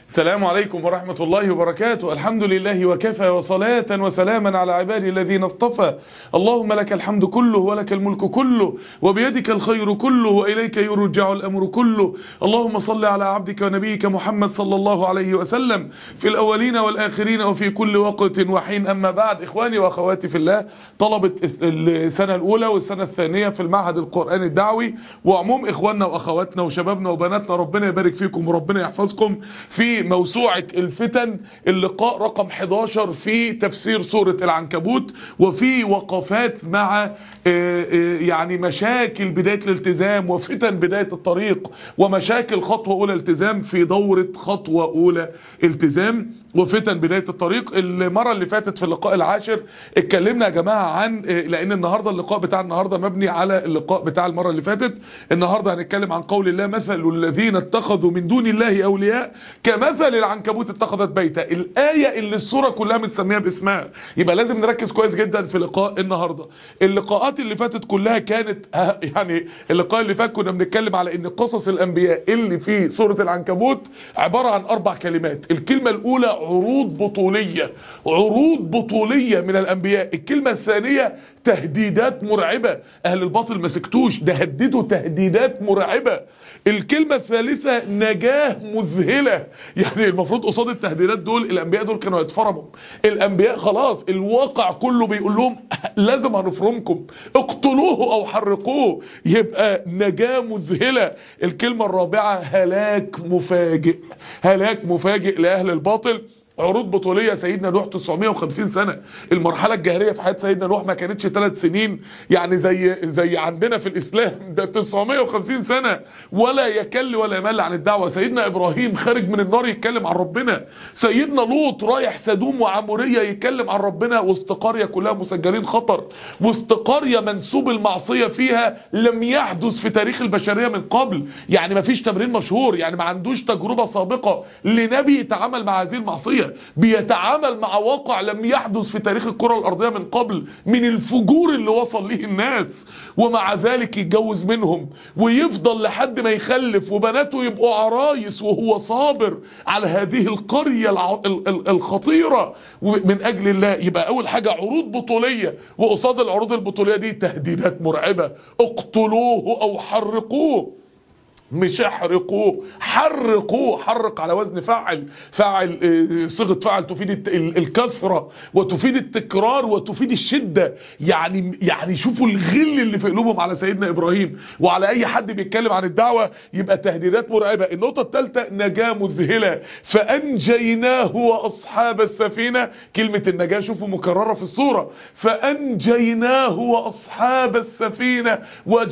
السلام عليكم ورحمة الله وبركاته الحمد لله وكفى وصلاة وسلاما على عبادي الذين اصطفى اللهم لك الحمد كله ولك الملك كله وبيدك الخير كله وإليك يرجع الأمر كله اللهم صل على عبدك ونبيك محمد صلى الله عليه وسلم في الأولين والآخرين وفي كل وقت وحين أما بعد إخواني وأخواتي في الله طلبة السنة الأولى والسنة الثانية في المعهد القرآني الدعوي وعموم إخواننا وأخواتنا وشبابنا وبناتنا ربنا يبارك فيكم وربنا يحفظكم في موسوعة الفتن اللقاء رقم 11 في تفسير سورة العنكبوت وفي وقفات مع آه، آه، يعني مشاكل بداية الالتزام وفتن بداية الطريق ومشاكل خطوة أولى التزام في دورة خطوة أولى التزام وفتن بداية الطريق المرة اللي فاتت في اللقاء العاشر اتكلمنا يا جماعة عن آه، لأن النهاردة اللقاء بتاع النهاردة مبني على اللقاء بتاع المرة اللي فاتت النهاردة هنتكلم عن قول الله مثل الذين اتخذوا من دون الله أولياء كمثل العنكبوت اتخذت بيتا الآية اللي السورة كلها متسمية باسمها يبقى لازم نركز كويس جدا في لقاء النهاردة اللقاءات اللي فاتت كلها كانت آه، يعني اللقاء اللي فات كنا بنتكلم على ان قصص الانبياء اللي في سورة العنكبوت عبارة عن اربع كلمات الكلمة الاولى عروض بطولية عروض بطولية من الانبياء الكلمة الثانية تهديدات مرعبة اهل الباطل ما سكتوش ده هددوا تهديدات مرعبة الكلمة الثالثة نجاة مذهلة يعني المفروض قصاد التهديدات دول الانبياء دول كانوا يتفرموا الانبياء خلاص الواقع كله بيقول لهم لازم هنفرمكم اقتلوه او حرقوه يبقى نجاة مذهلة الكلمة الرابعة هلاك مفاجئ هلاك مفاجئ لأهل الباطل عروض بطوليه سيدنا نوح 950 سنه المرحله الجاهليه في حياه سيدنا نوح ما كانتش ثلاث سنين يعني زي زي عندنا في الاسلام ده 950 سنه ولا يكل ولا يمل عن الدعوه سيدنا ابراهيم خارج من النار يتكلم عن ربنا سيدنا لوط رايح سدوم وعموريه يتكلم عن ربنا وسط قريه كلها مسجلين خطر وسط قريه منسوب المعصيه فيها لم يحدث في تاريخ البشريه من قبل يعني ما فيش تمرين مشهور يعني ما عندوش تجربه سابقه لنبي يتعامل مع هذه المعصيه بيتعامل مع واقع لم يحدث في تاريخ الكره الارضيه من قبل من الفجور اللي وصل ليه الناس ومع ذلك يتجوز منهم ويفضل لحد ما يخلف وبناته يبقوا عرايس وهو صابر على هذه القريه الع- ال- ال- الخطيره من اجل الله يبقى اول حاجه عروض بطوليه وقصاد العروض البطوليه دي تهديدات مرعبه اقتلوه او حرقوه مش احرقوه حرقوه حرق على وزن فاعل فاعل آه، صيغه فاعل تفيد الت- ال- الكثره وتفيد التكرار وتفيد الشده يعني يعني شوفوا الغل اللي في قلوبهم على سيدنا ابراهيم وعلى اي حد بيتكلم عن الدعوه يبقى تهديدات مرعبه النقطه الثالثه نجاه مذهله فانجيناه واصحاب السفينه كلمه النجاه شوفوا مكرره في السوره فانجيناه واصحاب السفينه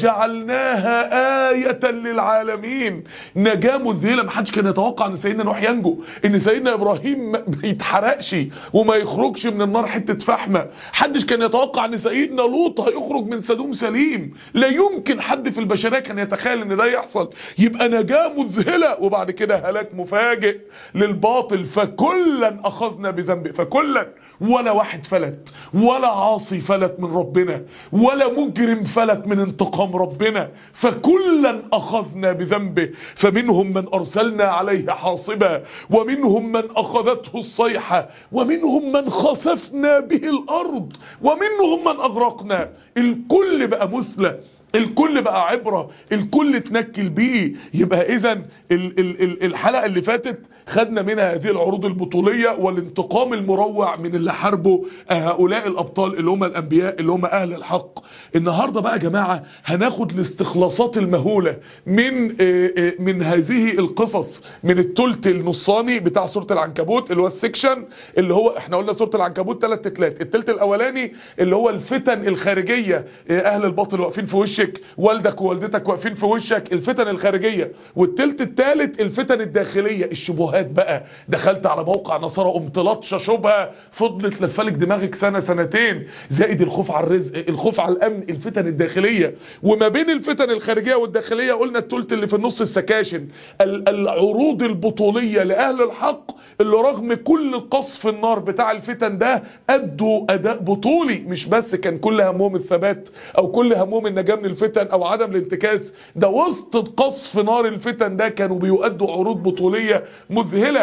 وجعلناها ايه للعالمين نجاه مذهله ما حدش كان يتوقع ان سيدنا نوح ينجو ان سيدنا ابراهيم ما ما يتحرقش وما يخرجش من النار حته فحمه حدش كان يتوقع ان سيدنا لوط هيخرج من سدوم سليم لا يمكن حد في البشريه كان يتخيل ان ده يحصل يبقى نجاه مذهله وبعد كده هلاك مفاجئ للباطل فكلا اخذنا بذنبه فكلا ولا واحد فلت ولا عاصي فلت من ربنا ولا مجرم فلت من انتقام ربنا فكلا اخذنا بذنبه فمنهم من ارسلنا عليه حاصبا ومنهم من اخذته الصيحه ومنهم من خسفنا به الارض ومنهم من اغرقنا الكل بقى مثلى الكل بقى عبرة الكل اتنكل بيه يبقى اذا ال- ال- ال- الحلقة اللي فاتت خدنا منها هذه العروض البطولية والانتقام المروع من اللي حاربوا هؤلاء الابطال اللي هم الانبياء اللي هم اهل الحق النهاردة بقى يا جماعة هناخد الاستخلاصات المهولة من آه، آه، من هذه القصص من التلت النصاني بتاع سورة العنكبوت اللي هو السكشن اللي هو احنا قلنا سورة العنكبوت ثلاث تلات التلت الاولاني اللي هو الفتن الخارجية آه، اهل الباطل واقفين في وشك والدك ووالدتك واقفين في وشك الفتن الخارجية والتلت التالت الفتن الداخلية الشبهات بقى دخلت على موقع نصارى قمت لطشة شبهة فضلت لفلك دماغك سنة سنتين زائد الخوف على الرزق الخوف على الامن الفتن الداخلية وما بين الفتن الخارجية والداخلية قلنا التلت اللي في النص السكاشن ال- العروض البطولية لأهل الحق اللي رغم كل قصف النار بتاع الفتن ده أدوا أداء بطولي مش بس كان كل همهم الثبات أو كل همهم النجاة من الفتن أو عدم الانتكاس ده وسط قصف نار الفتن ده كانوا بيؤدوا عروض بطولية مذهلة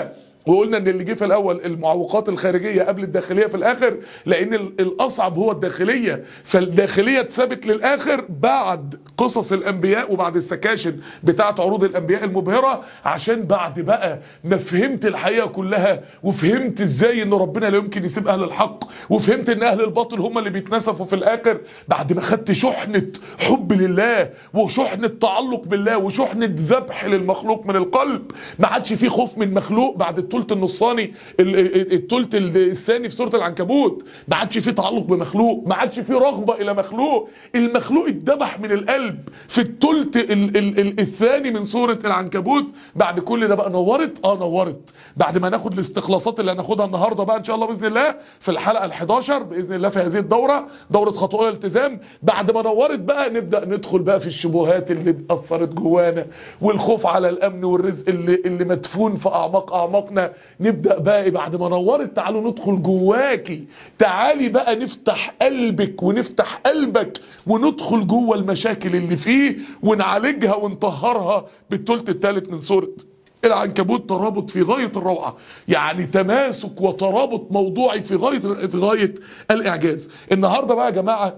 وقلنا ان اللي جه في الاول المعوقات الخارجيه قبل الداخليه في الاخر لان ال- الاصعب هو الداخليه فالداخليه اتثبت للاخر بعد قصص الانبياء وبعد السكاشن بتاعه عروض الانبياء المبهره عشان بعد بقى ما فهمت الحقيقه كلها وفهمت ازاي ان ربنا لا يمكن يسيب اهل الحق وفهمت ان اهل الباطل هم اللي بيتنسفوا في الاخر بعد ما خدت شحنه حب لله وشحنه تعلق بالله وشحنه ذبح للمخلوق من القلب ما عادش فيه خوف من مخلوق بعد الثلث النصاني ال- ال- الثلث ال- الثاني في سوره العنكبوت ما عادش فيه تعلق بمخلوق ما عادش فيه رغبه الى مخلوق المخلوق اتذبح من القلب في الثلث ال- ال- ال- الثاني من سوره العنكبوت بعد كل ده بقى نورت اه نورت بعد ما ناخد الاستخلاصات اللي هناخدها النهارده بقى ان شاء الله باذن الله في الحلقه ال11 باذن الله في هذه الدوره دوره خطوه الالتزام بعد ما نورت بقى نبدا ندخل بقى في الشبهات اللي اثرت جوانا والخوف على الامن والرزق اللي اللي مدفون في اعماق اعماقنا نبدا بقى بعد ما نورت تعالوا ندخل جواكي تعالي بقى نفتح قلبك ونفتح قلبك وندخل جوه المشاكل اللي فيه ونعالجها ونطهرها بالثلث الثالث من سوره العنكبوت ترابط في غايه الروعه يعني تماسك وترابط موضوعي في غايه في غايه الاعجاز النهارده بقى يا جماعه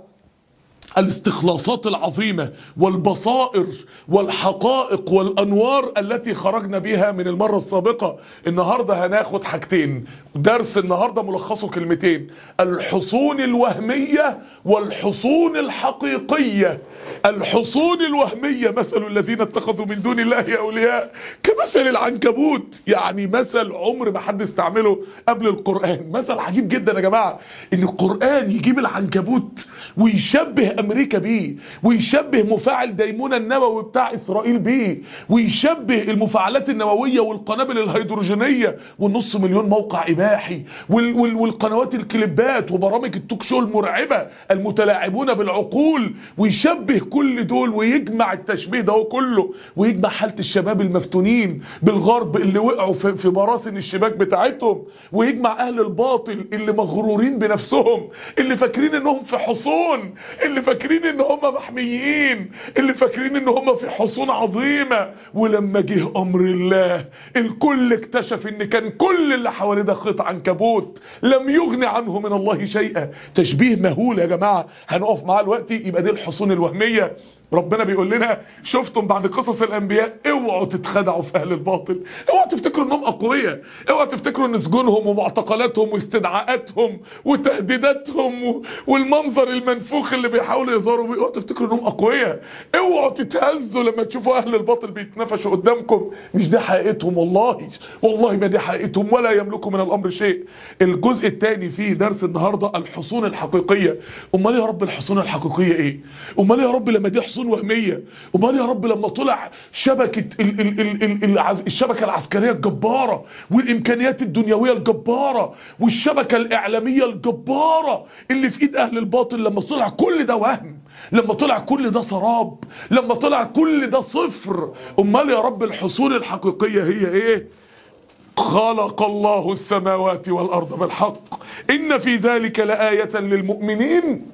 الاستخلاصات العظيمة والبصائر والحقائق والأنوار التي خرجنا بها من المرة السابقة النهاردة هناخد حاجتين درس النهاردة ملخصه كلمتين الحصون الوهمية والحصون الحقيقية الحصون الوهمية مثل الذين اتخذوا من دون الله أولياء كمثل العنكبوت يعني مثل عمر ما حد استعمله قبل القرآن مثل عجيب جدا يا جماعة ان القرآن يجيب العنكبوت ويشبه امريكا بيه ويشبه مفاعل ديمونة النووي بتاع اسرائيل بيه ويشبه المفاعلات النووية والقنابل الهيدروجينية والنص مليون موقع اباحي وال وال والقنوات الكليبات وبرامج التوك شو المرعبة المتلاعبون بالعقول ويشبه كل دول ويجمع التشبيه ده كله ويجمع حالة الشباب المفتونين بالغرب اللي وقعوا في, في براسن الشباك بتاعتهم ويجمع اهل الباطل اللي مغرورين بنفسهم اللي فاكرين انهم في حصون اللي فاكرين ان هم محميين اللي فاكرين ان هم في حصون عظيمة ولما جه امر الله الكل اكتشف ان كان كل اللي حواليه ده خيط عنكبوت لم يغني عنه من الله شيئا تشبيه مهول يا جماعة هنقف معاه دلوقتي يبقى دي الحصون الوهمية ربنا بيقول لنا شفتم بعد قصص الانبياء اوعوا تتخدعوا في اهل الباطل اوعوا تفتكروا انهم اقوياء اوعوا تفتكروا ان سجونهم ومعتقلاتهم واستدعاءاتهم وتهديداتهم و- والمنظر المنفوخ اللي بيحاولوا يظهروا بيه اوعوا تفتكروا انهم اقوياء اوعوا تتهزوا لما تشوفوا اهل الباطل بيتنفشوا قدامكم مش دي حقيقتهم والله والله ما دي حقيقتهم ولا يملكوا من الامر شيء الجزء الثاني فيه درس النهارده الحصون الحقيقيه امال يا رب الحصون الحقيقيه ايه امال يا رب لما دي حصون وهميه امال يا رب لما طلع شبكه ال ال ال ال العز الشبكه العسكريه الجباره والامكانيات الدنيويه الجباره والشبكه الاعلاميه الجباره اللي في ايد اهل الباطل لما طلع كل ده وهم لما طلع كل ده سراب لما طلع كل ده صفر امال يا رب الحصون الحقيقيه هي ايه خلق الله السماوات والارض بالحق ان في ذلك لايه للمؤمنين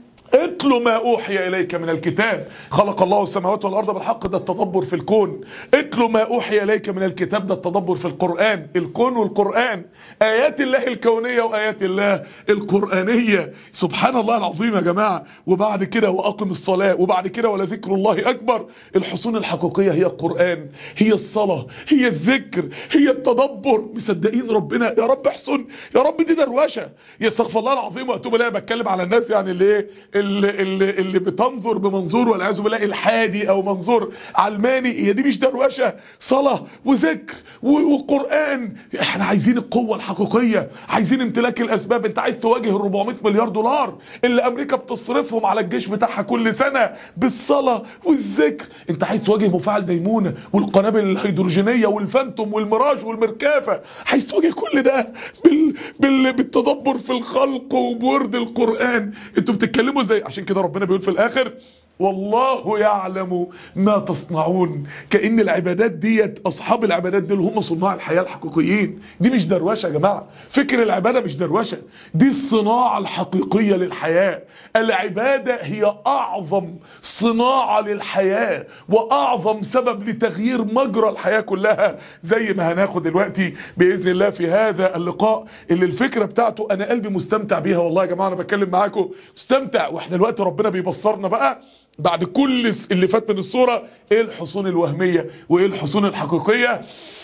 اتل ما اوحي اليك من الكتاب خلق الله السماوات والارض بالحق ده التدبر في الكون اتل ما اوحي اليك من الكتاب ده التدبر في القران الكون والقران ايات الله الكونيه وايات الله القرانيه سبحان الله العظيم يا جماعه وبعد كده واقم الصلاه وبعد كده ولذكر الله اكبر الحصون الحقيقيه هي القران هي الصلاه هي الذكر هي التدبر مصدقين ربنا يا رب احسن يا رب دي دروشه يا استغفر الله العظيم واتوب اليه بتكلم على الناس يعني اللي ايه اللي, اللي, اللي بتنظر بمنظور والعياذ بالله الحادي او منظور علماني هي دي مش دروشه صلاه وذكر و- وقران احنا عايزين القوه الحقيقيه عايزين امتلاك الاسباب انت عايز تواجه ال 400 مليار دولار اللي امريكا بتصرفهم على الجيش بتاعها كل سنه بالصلاه والذكر انت عايز تواجه مفاعل ديمونه والقنابل الهيدروجينيه والفانتوم والميراج والمركافه عايز تواجه كل ده بال... بال... بالتدبر في الخلق وبورد القران انتوا بتتكلموا زي عشان كده ربنا بيقول في الاخر والله يعلم ما تصنعون كأن العبادات ديت أصحاب العبادات دول هم صناع الحياة الحقيقيين دي مش دروشة يا جماعة فكر العبادة مش دروشة دي الصناعة الحقيقية للحياة العبادة هي أعظم صناعة للحياة وأعظم سبب لتغيير مجرى الحياة كلها زي ما هناخد دلوقتي بإذن الله في هذا اللقاء اللي الفكرة بتاعته أنا قلبي مستمتع بيها والله يا جماعة أنا بتكلم معاكم مستمتع وإحنا دلوقتي ربنا بيبصرنا بقى بعد كل اللي فات من الصورة ايه الحصون الوهمية وايه الحصون الحقيقية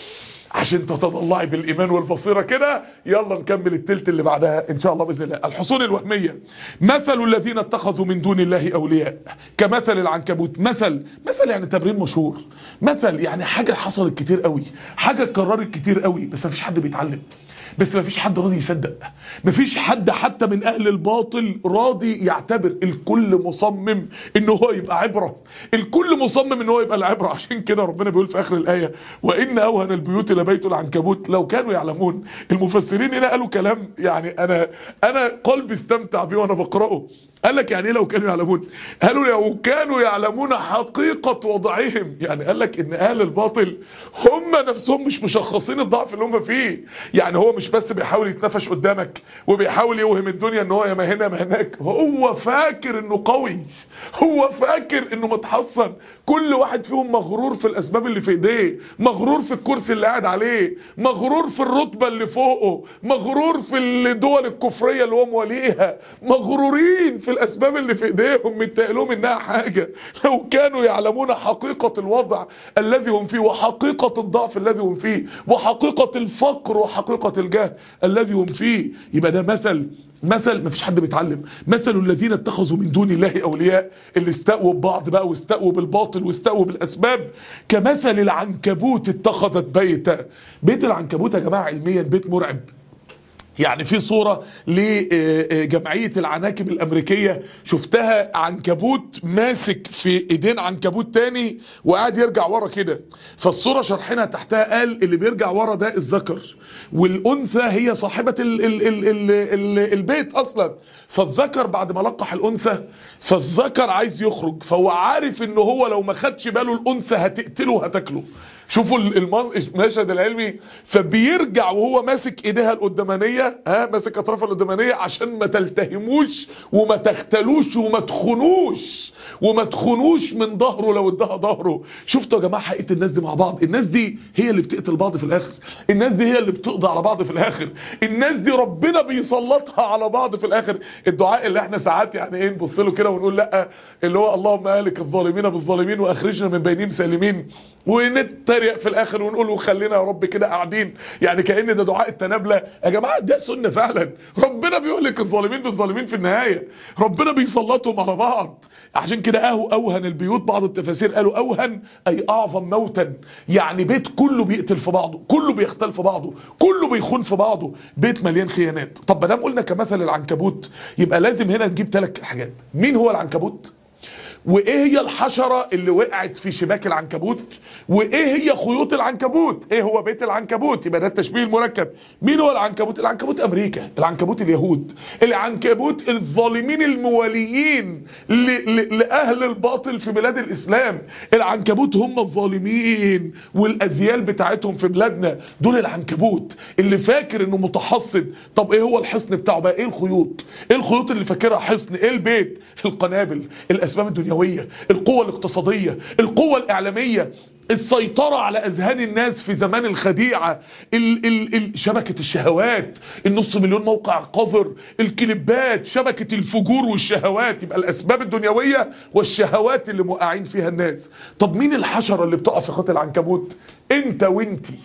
عشان تتضلعي بالايمان والبصيره كده يلا نكمل التلت اللي بعدها ان شاء الله باذن الله الحصون الوهميه مثل الذين اتخذوا من دون الله اولياء كمثل العنكبوت مثل مثل يعني تمرين مشهور مثل يعني حاجه حصلت كتير قوي حاجه اتكررت كتير قوي بس مفيش حد بيتعلم بس مفيش حد راضي يصدق مفيش حد حتى من اهل الباطل راضي يعتبر الكل مصمم ان هو يبقى عبره الكل مصمم ان هو يبقى العبره عشان كده ربنا بيقول في اخر الايه وان اوهن البيوت لبيت العنكبوت لو كانوا يعلمون المفسرين هنا قالوا كلام يعني انا انا قلبي استمتع بيه وانا بقراه قال لك يعني ايه لو كانوا يعلمون قالوا لو كانوا يعلمون حقيقة وضعهم يعني قال لك ان اهل الباطل هم نفسهم مش مشخصين الضعف اللي هم فيه يعني هو مش بس بيحاول يتنفش قدامك وبيحاول يوهم الدنيا ان هو يا ما هنا ما هناك هو فاكر انه قوي هو فاكر انه متحصن كل واحد فيهم مغرور في الاسباب اللي في ايديه مغرور في الكرسي اللي قاعد عليه مغرور في الرتبة اللي فوقه مغرور في الدول الكفرية اللي هو مواليها مغرورين في الاسباب اللي في ايديهم متقلهم انها حاجه لو كانوا يعلمون حقيقه الوضع الذي هم فيه وحقيقه الضعف الذي هم فيه وحقيقه الفقر وحقيقه الجهل الذي هم فيه يبقى ده مثل مثل ما فيش حد بيتعلم مثل الذين اتخذوا من دون الله اولياء اللي استقوا ببعض بقى واستقوا بالباطل واستقوا بالاسباب كمثل العنكبوت اتخذت بيتا بيت العنكبوت يا جماعه علميا بيت مرعب يعني في صورة لجمعية العناكب الأمريكية شفتها عنكبوت ماسك في إيدين عنكبوت تاني وقاعد يرجع ورا كده فالصورة شرحنا تحتها قال اللي بيرجع ورا ده الذكر والأنثى هي صاحبة ال ال ال ال ال البيت أصلا فالذكر بعد ما لقح الأنثى فالذكر عايز يخرج فهو عارف إن هو لو ما خدش باله الأنثى هتقتله وهتاكله شوفوا المشهد العلمي فبيرجع وهو ماسك ايديها القدامانيه ها ماسك اطرافها القدامانيه عشان ما تلتهموش وما تختلوش وما تخنوش وما تخنوش من ظهره لو اداها ظهره شفتوا يا جماعه حقيقه الناس دي مع بعض الناس دي هي اللي بتقتل بعض في الاخر الناس دي هي اللي بتقضي على بعض في الاخر الناس دي ربنا بيسلطها على بعض في الاخر الدعاء اللي احنا ساعات يعني ايه نبص له كده ونقول لا اللي هو اللهم اهلك الظالمين بالظالمين واخرجنا من بينهم سالمين ونتريق في الاخر ونقول وخلينا يا رب كده قاعدين يعني كان ده دعاء التنابله يا جماعه ده سنه فعلا ربنا بيهلك الظالمين بالظالمين في النهايه ربنا بيسلطهم على بعض عشان كده اهو اوهن البيوت بعض التفاسير قالوا اوهن اي اعظم موتا يعني بيت كله بيقتل في بعضه كله بيختل في بعضه كله بيخون في بعضه بيت مليان خيانات طب ما دام قلنا كمثل العنكبوت يبقى لازم هنا نجيب ثلاث حاجات مين هو العنكبوت وايه هي الحشرة اللي وقعت في شباك العنكبوت وايه هي خيوط العنكبوت ايه هو بيت العنكبوت يبقى ده التشبيه المركب مين هو العنكبوت العنكبوت امريكا العنكبوت اليهود العنكبوت الظالمين المواليين ل- ل- لاهل الباطل في بلاد الاسلام العنكبوت هم الظالمين والاذيال بتاعتهم في بلادنا دول العنكبوت اللي فاكر انه متحصن طب ايه هو الحصن بتاعه بقى ايه الخيوط ايه الخيوط اللي فاكرها حصن ايه البيت القنابل الاسباب الدنيويه القوه الاقتصاديه القوه الاعلاميه السيطرة على أذهان الناس في زمان الخديعة ال ال ال شبكة الشهوات النص مليون موقع قذر الكليبات شبكة الفجور والشهوات يبقى الأسباب الدنيوية والشهوات اللي موقعين فيها الناس طب مين الحشرة اللي بتقع في خط العنكبوت انت وانتي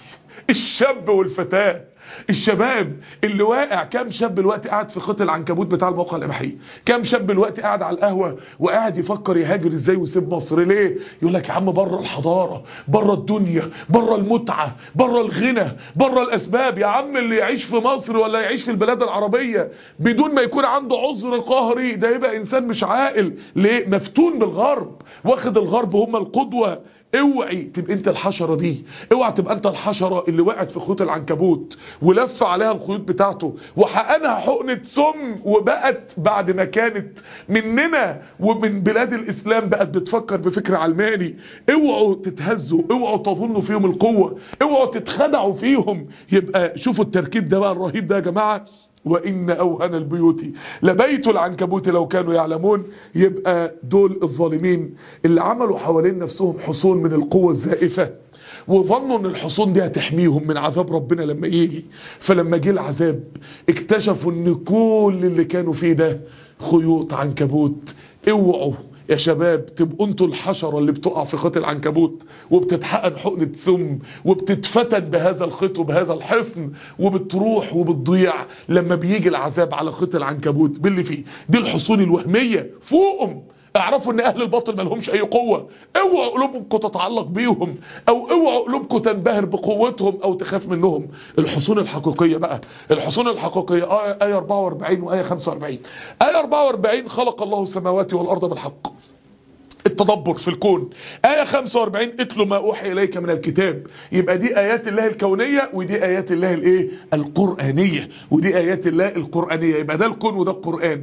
الشاب والفتاة الشباب اللي واقع كام شاب دلوقتي قاعد في خط العنكبوت بتاع الموقع الاباحيه كام شاب دلوقتي قاعد على القهوه وقاعد يفكر يهاجر ازاي ويسيب مصر ليه يقول لك يا عم بره الحضاره بره الدنيا بره المتعه بره الغنى بره الاسباب يا عم اللي يعيش في مصر ولا يعيش في البلاد العربيه بدون ما يكون عنده عذر قهري ده يبقى انسان مش عاقل ليه مفتون بالغرب واخد الغرب هم القدوه اوعي تبقى انت الحشره دي اوعى تبقى انت الحشره اللي وقعت في خيوط العنكبوت ولف عليها الخيوط بتاعته وحقنها حقنه سم وبقت بعد ما كانت مننا ومن بلاد الاسلام بقت بتفكر بفكر علماني اوعوا تتهزوا اوعوا تظنوا فيهم القوه اوعوا تتخدعوا فيهم يبقى شوفوا التركيب ده بقى الرهيب ده يا جماعه وإن أوهن البيوت لبيت العنكبوت لو كانوا يعلمون يبقى دول الظالمين اللي عملوا حوالين نفسهم حصون من القوة الزائفة وظنوا ان الحصون دي هتحميهم من عذاب ربنا لما يجي فلما جه العذاب اكتشفوا ان كل اللي كانوا فيه ده خيوط عنكبوت اوعوا يا شباب تبقوا انتوا الحشرة اللي بتقع في خيط العنكبوت وبتتحقن حقنة سم وبتتفتن بهذا الخيط وبهذا الحصن وبتروح وبتضيع لما بيجي العذاب على خيط العنكبوت باللي فيه دي الحصون الوهمية فوقهم اعرفوا ان اهل الباطل ما لهمش اي قوه اوعوا قلوبكم تتعلق بيهم او اوعوا قلوبكم تنبهر بقوتهم او تخاف منهم الحصون الحقيقيه بقى الحصون الحقيقيه آية, ايه 44 وايه 45 ايه 44 خلق الله السماوات والارض بالحق التدبر في الكون آية 45 اتلو ما أوحي إليك من الكتاب يبقى دي آيات الله الكونية ودي آيات الله الإيه القرآنية ودي آيات الله القرآنية يبقى ده الكون وده القرآن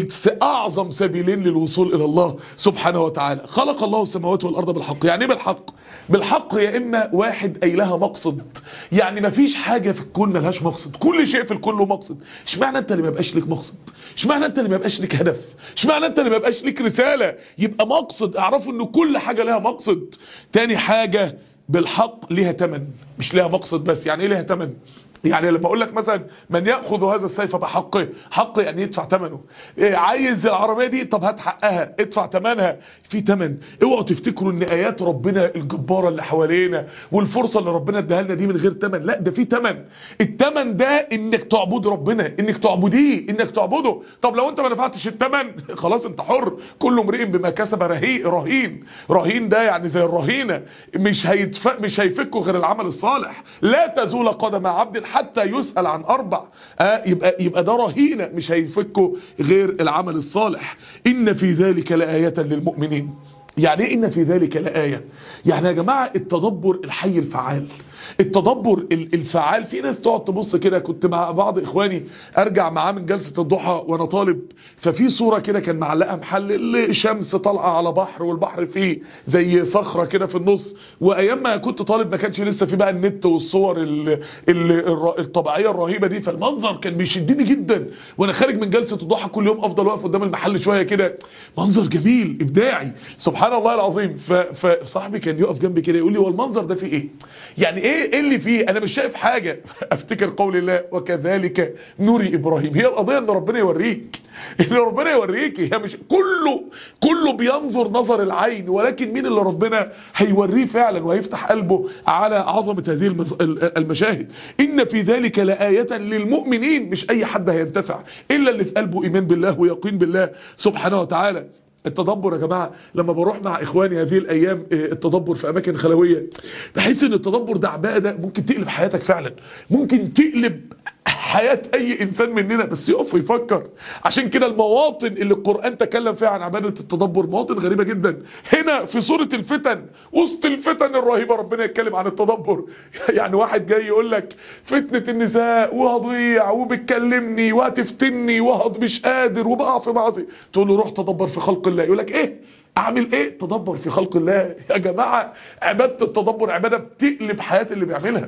أعظم سبيلين للوصول إلى الله سبحانه وتعالى خلق الله السماوات والأرض بالحق يعني إيه بالحق بالحق يا إما واحد أي لها مقصد يعني ما فيش حاجة في الكون ملهاش مقصد كل شيء في الكون له مقصد اشمعنى أنت اللي ما يبقاش لك مقصد اشمعنى أنت اللي ما يبقاش لك هدف اشمعنى أنت اللي ما يبقاش لك رسالة يبقى مقصد اعرفوا ان كل حاجة لها مقصد تاني حاجة بالحق ليها تمن مش ليها مقصد بس يعني ايه ليها تمن يعني لما اقول لك مثلا من ياخذ هذا السيف بحقه حق يعني يدفع ثمنه إيه عايز العربيه دي طب هات حقها ادفع ثمنها في ثمن اوعوا تفتكروا ان ايات ربنا الجباره اللي حوالينا والفرصه اللي ربنا اداها لنا دي من غير ثمن لا ده في ثمن الثمن ده انك تعبد ربنا انك تعبديه انك تعبده طب لو انت ما دفعتش الثمن خلاص انت حر كل امرئ بما كسب رهين رهين رهين ده يعني زي الرهينه مش هيدفع مش هيفكه غير العمل الصالح لا تزول قدم عبد حتى يسأل عن أربع آه يبقى يبقى ده رهينة مش هيفكه غير العمل الصالح إن في ذلك لآية للمؤمنين يعني ايه إن في ذلك لآية يعني يا جماعة التدبر الحي الفعال التدبر الفعال في ناس تقعد تبص كده كنت مع بعض اخواني ارجع معاه من جلسه الضحى وانا طالب ففي صوره كده كان معلقه محل الشمس طالعه على بحر والبحر فيه زي صخره كده في النص وايام ما كنت طالب ما كانش لسه في بقى النت والصور ال ال الطبيعيه الرهيبه دي فالمنظر كان بيشدني جدا وانا خارج من جلسه الضحى كل يوم افضل واقف قدام المحل شويه كده منظر جميل ابداعي سبحان الله العظيم فصاحبي كان يقف جنبي كده يقول لي هو المنظر ده فيه ايه يعني ايه ايه اللي فيه انا مش شايف حاجه افتكر قول الله وكذلك نري ابراهيم هي القضيه ان ربنا يوريك ان ربنا يوريك هي مش كله كله بينظر نظر العين ولكن مين اللي ربنا هيوريه فعلا وهيفتح قلبه على عظمه هذه المشاهد ان في ذلك لايه للمؤمنين مش اي حد هينتفع الا اللي في قلبه ايمان بالله ويقين بالله سبحانه وتعالى التدبر يا جماعه لما بروح مع اخواني هذه الايام التدبر في اماكن خلويه بحس ان التدبر ده عباده ممكن تقلب حياتك فعلا ممكن تقلب حياة أي إنسان مننا بس يقف ويفكر عشان كده المواطن اللي القرآن تكلم فيها عن عبادة التدبر مواطن غريبة جدا هنا في سورة الفتن وسط الفتن الرهيبة ربنا يتكلم عن التدبر يعني واحد جاي يقول لك فتنة النساء وهضيع وبتكلمني وهتفتني وهض مش قادر وبقع في معصية تقول له روح تدبر في خلق الله يقول لك إيه اعمل ايه تدبر في خلق الله يا جماعه عباده التدبر عباده بتقلب حياه اللي بيعملها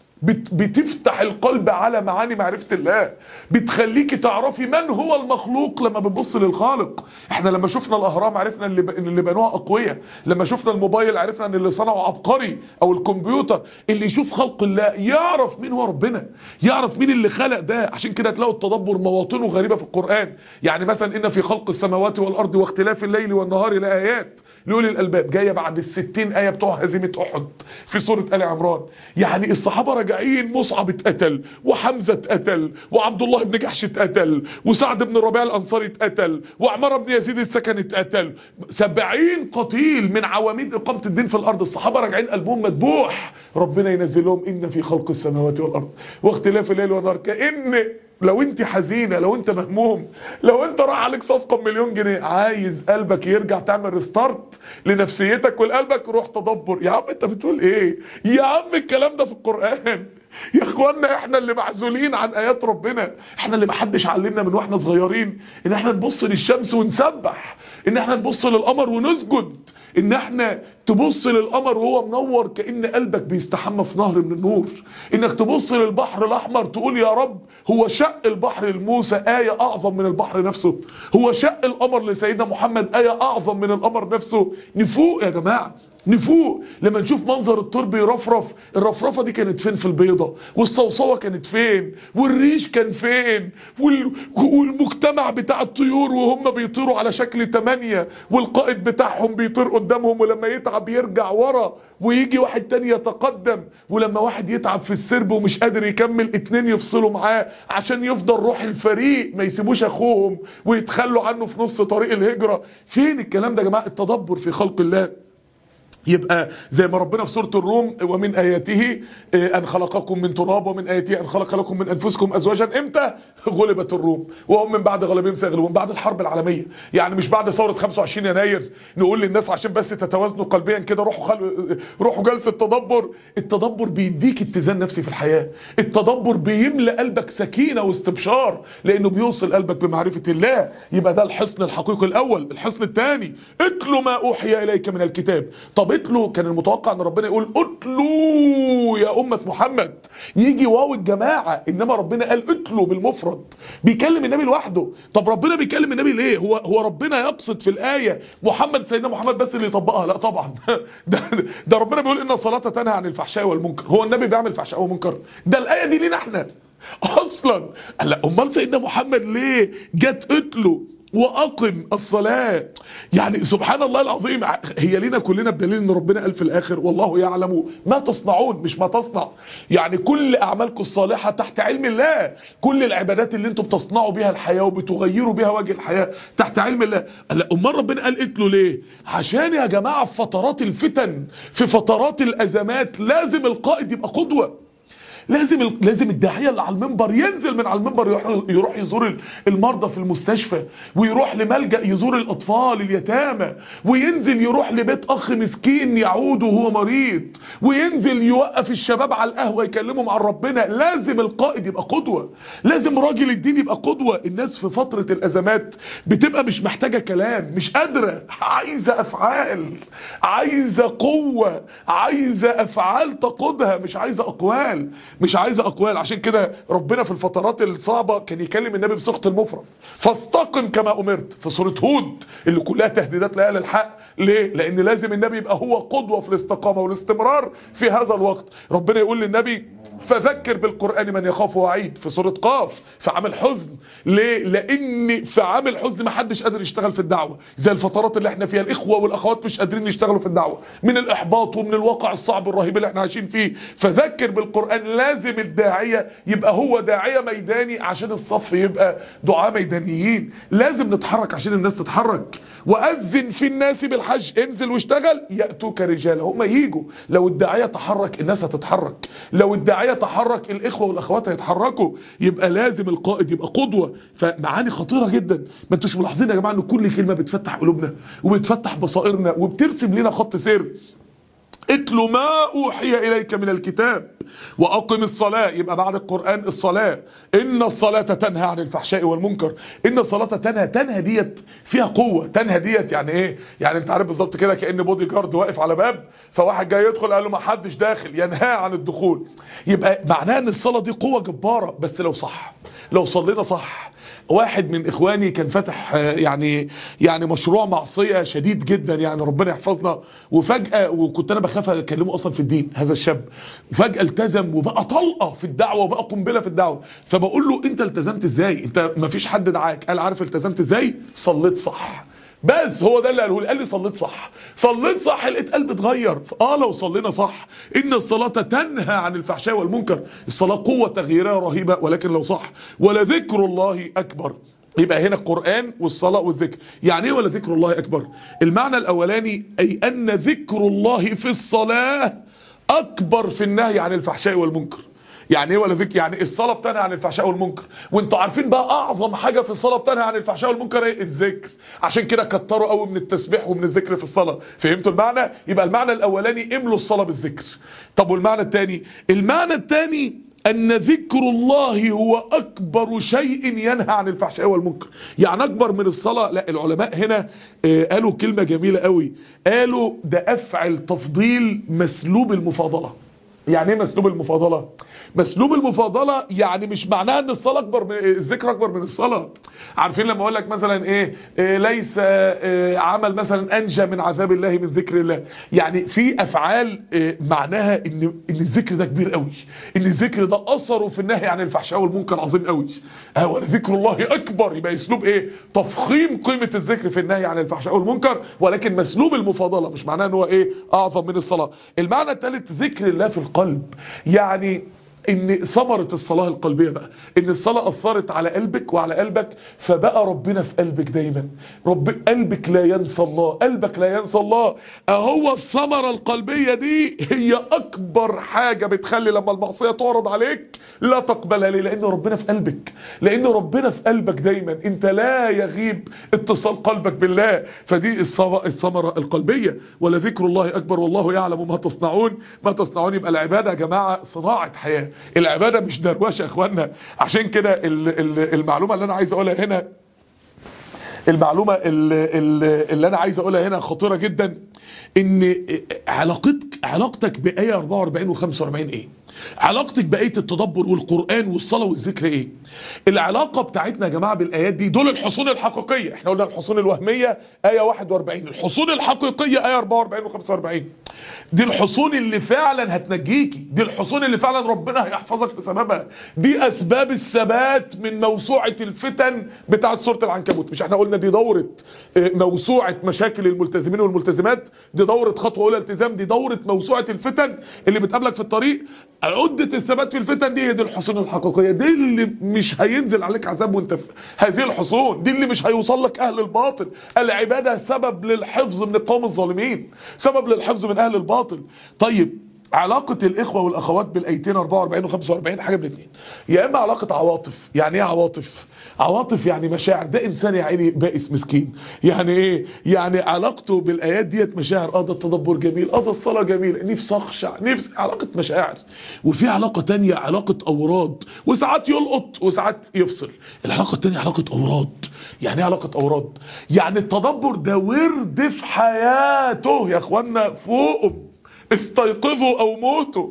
بتفتح القلب على معاني معرفة الله بتخليكي تعرفي من هو المخلوق لما بتبص للخالق احنا لما شفنا الاهرام عرفنا اللي, ان اللي بنوها اقوياء لما شفنا الموبايل عرفنا ان اللي صنعه عبقري او الكمبيوتر اللي يشوف خلق الله يعرف مين هو ربنا يعرف مين اللي خلق ده عشان كده تلاقوا التدبر مواطنه غريبة في القرآن يعني مثلا ان في خلق السماوات والارض واختلاف الليل والنهار لآيات لأولي الألباب جاية بعد الستين آية بتوع هزيمة أحد في سورة آل عمران يعني الصحابة راجعين مصعب اتقتل وحمزة اتقتل وعبد الله بن جحش اتقتل وسعد بن الربيع الأنصاري اتقتل وعمار بن يزيد السكن اتقتل سبعين قتيل من عواميد إقامة الدين في الأرض الصحابة راجعين قلبهم مذبوح ربنا ينزل لهم إن في خلق السماوات والأرض واختلاف الليل والنهار كأن لو انت حزينه لو انت مهموم لو انت راح عليك صفقه بمليون جنيه عايز قلبك يرجع تعمل ريستارت لنفسيتك ولقلبك روح تدبر يا عم انت بتقول ايه يا عم الكلام ده في القران يا اخوانا احنا اللي معزولين عن ايات ربنا احنا اللي محدش علمنا من واحنا صغيرين ان احنا نبص للشمس ونسبح ان احنا نبص للقمر ونسجد ان احنا تبص للقمر وهو منور كان قلبك بيستحمى في نهر من النور انك تبص للبحر الاحمر تقول يا رب هو شق البحر لموسى ايه اعظم من البحر نفسه هو شق القمر لسيدنا محمد ايه اعظم من القمر نفسه نفوق يا جماعه نفوق لما نشوف منظر الطير بيرفرف الرفرفه دي كانت فين في البيضه والصوصوه كانت فين والريش كان فين وال... والمجتمع بتاع الطيور وهم بيطيروا على شكل تمانية والقائد بتاعهم بيطير قدامهم ولما يتعب يرجع ورا ويجي واحد تاني يتقدم ولما واحد يتعب في السرب ومش قادر يكمل اتنين يفصلوا معاه عشان يفضل روح الفريق ما يسيبوش اخوهم ويتخلوا عنه في نص طريق الهجره فين الكلام ده يا جماعه التدبر في خلق الله يبقى زي ما ربنا في سورة الروم ومن آياته أن خلقكم من تراب ومن آياته أن خلق لكم من أنفسكم أزواجا إمتى غلبت الروم وهم من بعد غلبهم سيغلبون بعد الحرب العالمية يعني مش بعد ثورة 25 يناير نقول للناس عشان بس تتوازنوا قلبيا كده روحوا خل... روحوا جلسة تدبر التدبر بيديك اتزان نفسي في الحياة التدبر بيملأ قلبك سكينة واستبشار لأنه بيوصل قلبك بمعرفة الله يبقى ده الحصن الحقيقي الأول الحصن الثاني اتلوا ما أوحي إليك من الكتاب طب اتلوا كان المتوقع ان ربنا يقول اتلوا يا امه محمد يجي واو الجماعه انما ربنا قال اتلوا بالمفرد بيكلم النبي لوحده طب ربنا بيكلم النبي ليه هو هو ربنا يقصد في الايه محمد سيدنا محمد بس اللي يطبقها لا طبعا ده ده ربنا بيقول ان الصلاه تنهى عن الفحشاء والمنكر هو النبي بيعمل فحشاء ومنكر ده الايه دي لينا احنا اصلا لا امال سيدنا محمد ليه جت اتلوا واقم الصلاه يعني سبحان الله العظيم هي لينا كلنا بدليل ان ربنا قال في الاخر والله يعلم ما تصنعون مش ما تصنع يعني كل اعمالكم الصالحه تحت علم الله كل العبادات اللي انتم بتصنعوا بيها الحياه وبتغيروا بيها وجه الحياه تحت علم الله لا امال ربنا قال اتلوا ليه عشان يا جماعه في فترات الفتن في فترات الازمات لازم القائد يبقى قدوه لازم لازم الداعيه اللي على المنبر ينزل من على المنبر يروح, يروح يزور المرضى في المستشفى ويروح لملجا يزور الاطفال اليتامى وينزل يروح لبيت اخ مسكين يعود وهو مريض وينزل يوقف الشباب على القهوه يكلمهم عن ربنا لازم القائد يبقى قدوه لازم راجل الدين يبقى قدوه الناس في فتره الازمات بتبقى مش محتاجه كلام مش قادره عايزه افعال عايزه قوه عايزه افعال تقودها مش عايزه اقوال مش عايزه اقوال عشان كده ربنا في الفترات الصعبه كان يكلم النبي بصيغه المفرد فاستقم كما امرت في سوره هود اللي كلها تهديدات لاهل الحق ليه لان لازم النبي يبقى هو قدوه في الاستقامه والاستمرار في هذا الوقت ربنا يقول للنبي فذكر بالقران من يخاف وعيد في سوره قاف في عام الحزن ليه لان في عام الحزن ما حدش قادر يشتغل في الدعوه زي الفترات اللي احنا فيها الاخوه والاخوات مش قادرين يشتغلوا في الدعوه من الاحباط ومن الواقع الصعب الرهيب اللي احنا عايشين فيه فذكر بالقران لازم الداعيه يبقى هو داعيه ميداني عشان الصف يبقى دعاء ميدانيين لازم نتحرك عشان الناس تتحرك واذن في الناس بالحج انزل واشتغل ياتوك رجالا هم ييجوا لو الداعيه تحرك الناس هتتحرك لو الداعيه تحرك الاخوه والاخوات هيتحركوا يبقى لازم القائد يبقى قدوه فمعاني خطيره جدا ما انتوش ملاحظين يا جماعه ان كل كلمه بتفتح قلوبنا وبتفتح بصائرنا وبترسم لنا خط سير اتلو ما اوحي اليك من الكتاب واقم الصلاه يبقى بعد القران الصلاه ان الصلاه تنهى عن الفحشاء والمنكر ان الصلاه تنهى تنهى ديت فيها قوه تنهى ديت يعني ايه يعني انت عارف بالظبط كده كان بودي جارد واقف على باب فواحد جاي يدخل قال له ما حدش داخل ينهى عن الدخول يبقى معناها ان الصلاه دي قوه جباره بس لو صح لو صلينا صح واحد من اخواني كان فتح يعني يعني مشروع معصيه شديد جدا يعني ربنا يحفظنا وفجاه وكنت انا بخاف اكلمه اصلا في الدين هذا الشاب وفجاه التزم وبقى طلقه في الدعوه وبقى قنبله في الدعوه فبقول له انت التزمت ازاي انت ما فيش حد دعاك قال عارف التزمت ازاي صليت صح بس هو ده اللي قاله لي قال لي صليت صح صليت صح لقيت قلبي اتغير اه لو صلينا صح ان الصلاه تنهى عن الفحشاء والمنكر الصلاه قوه تغييرها رهيبه ولكن لو صح ولذكر الله اكبر يبقى هنا القرآن والصلاة والذكر يعني ايه ولا ذكر الله أكبر المعنى الأولاني أي أن ذكر الله في الصلاة أكبر في النهي عن الفحشاء والمنكر يعني ايه ولا ذكر يعني الصلاه بتنهى عن الفحشاء والمنكر وانتوا عارفين بقى اعظم حاجه في الصلاه بتنهى عن الفحشاء والمنكر ايه الذكر عشان كده كتروا قوي من التسبيح ومن الذكر في الصلاه فهمتوا المعنى يبقى المعنى الاولاني املوا الصلاه بالذكر طب والمعنى الثاني المعنى الثاني أن ذكر الله هو أكبر شيء ينهى عن الفحشاء والمنكر يعني أكبر من الصلاة لا العلماء هنا آه، قالوا كلمة جميلة قوي قالوا ده أفعل تفضيل مسلوب المفاضلة يعني ايه مسلوب المفاضله مسلوب المفاضله يعني مش معناها ان الصلاه اكبر من الذكر اكبر من الصلاه عارفين لما اقول لك مثلا ايه, إيه ليس إيه عمل مثلا انجى من عذاب الله من ذكر الله يعني في افعال إيه معناها ان ان الذكر ده كبير قوي ان الذكر ده اثره في النهي عن الفحشاء والمنكر عظيم قوي اه ولذكر الله اكبر يبقى اسلوب ايه تفخيم قيمه الذكر في النهي عن الفحشاء والمنكر ولكن مسلوب المفاضله مش معناه ان هو ايه اعظم من الصلاه المعنى الثالث ذكر الله في القلب يعني ان ثمرة الصلاة القلبية بقى ان الصلاة اثرت على قلبك وعلى قلبك فبقى ربنا في قلبك دايما رب قلبك لا ينسى الله قلبك لا ينسى الله اهو الثمرة القلبية دي هي اكبر حاجة بتخلي لما المعصية تعرض عليك لا تقبلها ليه لان ربنا في قلبك لان ربنا في قلبك دايما انت لا يغيب اتصال قلبك بالله فدي الص- الثمرة القلبية ولذكر الله اكبر والله يعلم ما تصنعون ما تصنعون يبقى العبادة يا جماعة صناعة حياة العبادة مش دروشة يا اخوانا عشان كده ال- ال- المعلومة اللي انا عايز اقولها هنا المعلومة اللي, اللي انا عايز اقولها هنا خطيرة جدا ان علاقتك علاقتك بآية 44 و 45 ايه علاقتك بآية التدبر والقرآن والصلاة والذكر ايه العلاقة بتاعتنا يا جماعة بالآيات دي دول الحصون الحقيقية احنا قلنا الحصون الوهمية آية 41 الحصون الحقيقية آية 44 و 45 دي الحصون اللي فعلا هتنجيكي دي الحصون اللي فعلا ربنا هيحفظك بسببها دي اسباب الثبات من موسوعة الفتن بتاعت سورة العنكبوت مش احنا قلنا دي دورة اه، موسوعة مشاكل الملتزمين والملتزمات دي دورة خطوة اولى التزام دي دورة موسوعة الفتن اللي بتقابلك في الطريق عدة الثبات في الفتن دي هي دي الحصون الحقيقية دي اللي مش هينزل عليك عذاب وانت في هذه الحصون دي اللي مش هيوصل لك اهل الباطل العبادة سبب للحفظ من القوم الظالمين سبب للحفظ من اهل الباطل طيب علاقة الإخوة والأخوات بالأيتين 44 و 45 حاجة من اتنين يا إما علاقة عواطف يعني إيه عواطف؟ عواطف يعني مشاعر ده إنسان يا عيني بائس مسكين يعني إيه؟ يعني علاقته بالآيات ديت مشاعر آه ده التدبر جميل آه ده الصلاة جميل نفسي أخشع نفسي علاقة مشاعر وفي علاقة تانية علاقة أوراد وساعات يلقط وساعات يفصل العلاقة التانية علاقة أوراد يعني إيه علاقة أوراد؟ يعني التدبر ده ورد في حياته يا إخوانا فوقهم استيقظوا او موتوا